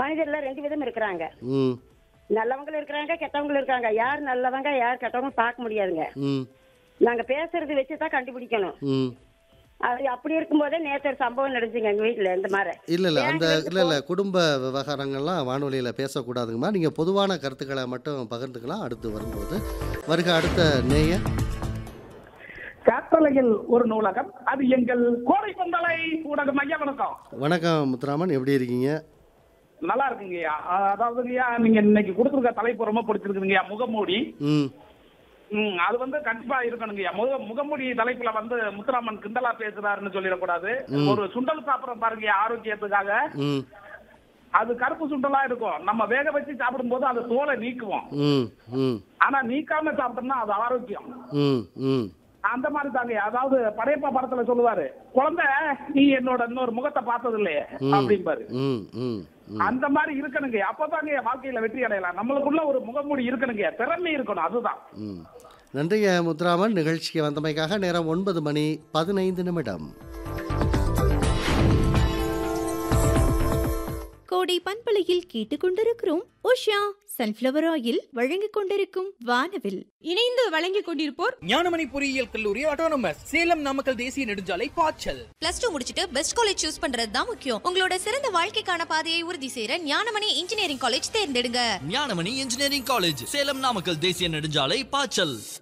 மனிதர்ல ரெண்டு விதம் இருக்கிறாங்க ம் நல்லவங்களும் இருக்கிறாங்க கெட்டவங்களும் இருக்காங்க யார் நல்லவங்க யார் கெட்டவங்க பார்க்க முடியாதுங்க ம் நாங்க பேசுறது வச்சு தான் கண்டுபிடிக்கணும் ம் அது அப்படி இருக்கும்போதே நேற்று ஒரு சம்பவம் நடந்துச்சுங்க எங்க வீட்டுல இந்த மாதிரி இல்லை இல்லை அந்த பேங்க்ல இருந்து இல்லை இல்லை குடும்ப விவகாரங்கள்லாம் வானொலியில் பேசக்கூடாதுங்கம்மா நீங்கள் பொதுவான கருத்துக்களை மட்டும் பகிர்ந்துக்கலாம் அடுத்து வரும்போது வருக அடுத்த நேயர் கட்டளையில் ஒரு நூலகம் அது எங்கள் கோடை பந்தலை ஊடகம் ஐயா வணக்கம் வணக்கம் முத்துராமன் எப்படி இருக்கீங்க நல்லா இருக்குங்கய்யா அதாவதுங்கய்யா நீங்க இன்னைக்கு கொடுத்துருக்க தலைப்பு ரொம்ப பிடிச்சிருக்குங்கய்யா முகமூடி ம் ம் அது வந்து கண்டிப்பா இருக்கணுங்கய்யா முக முகமூடி தலைப்புல வந்து முத்துராமன் கிண்டலா பேசுறாருன்னு சொல்லிடக்கூடாது ஒரு சுண்டல் சாப்பிடுறோம் பாருங்கய்யா ஆரோக்கியத்துக்காக ம் அது கருப்பு சுண்டலா இருக்கும் நம்ம வேக வச்சு சாப்பிடும்போது அது தோலை நீக்குவோம் ம் ம் ஆனா நீக்காம சாப்பிட்டோம்னா அது ஆரோக்கியம் ம் ம் அந்த மாதிரி தாங்க அதாவது படையப்பா படத்துல சொல்லுவாரு குழந்தை நீ என்னோட இன்னொரு முகத்தை பார்த்தது இல்லையே அப்படிம்பாரு ம் ம் ம் அந்த மாதிரி இருக்கணுங்க அப்பதாங்க வாழ்க்கையில வெற்றி அடையலாம் நம்மளுக்குள்ள ஒரு முகமூடி இருக்கணுங்க திறமை இருக்கணும் அதுதான் ம் நன்றிங்க முத்துராமன் நிகழ்ச்சிக்கு வந்தமைக்காக நேரம் ஒன்பது மணி பதினைந்து நிமிடம் கோடை பண்பலையில் கேட்டுக்கொண்டிருக்கிறோம் உஷா சன்ஃப்ளவர் ஆயில் வழங்கிக் கொண்டிருக்கும் வானவில் இணைந்து வழங்கிக் கொண்டிருப்போர் ஞானமணி பொறியியல் கல்லூரி ஆட்டோனமஸ் சேலம் நாமக்கல் தேசிய நெடுஞ்சாலை பாய்ச்சல் பிளஸ் டூ முடிச்சிட்டு பெஸ்ட் காலேஜ் சூஸ் பண்றது தான் முக்கியம் உங்களோட சிறந்த வாழ்க்கைக்கான பாதையை உறுதி செய்யற ஞானமணி இன்ஜினியரிங் காலேஜ் தேர்ந்தெடுங்க ஞானமணி இன்ஜினியரிங் காலேஜ் சேலம் நாமக்கல் தேசிய நெடுஞ்சாலை பாய்ச்சல்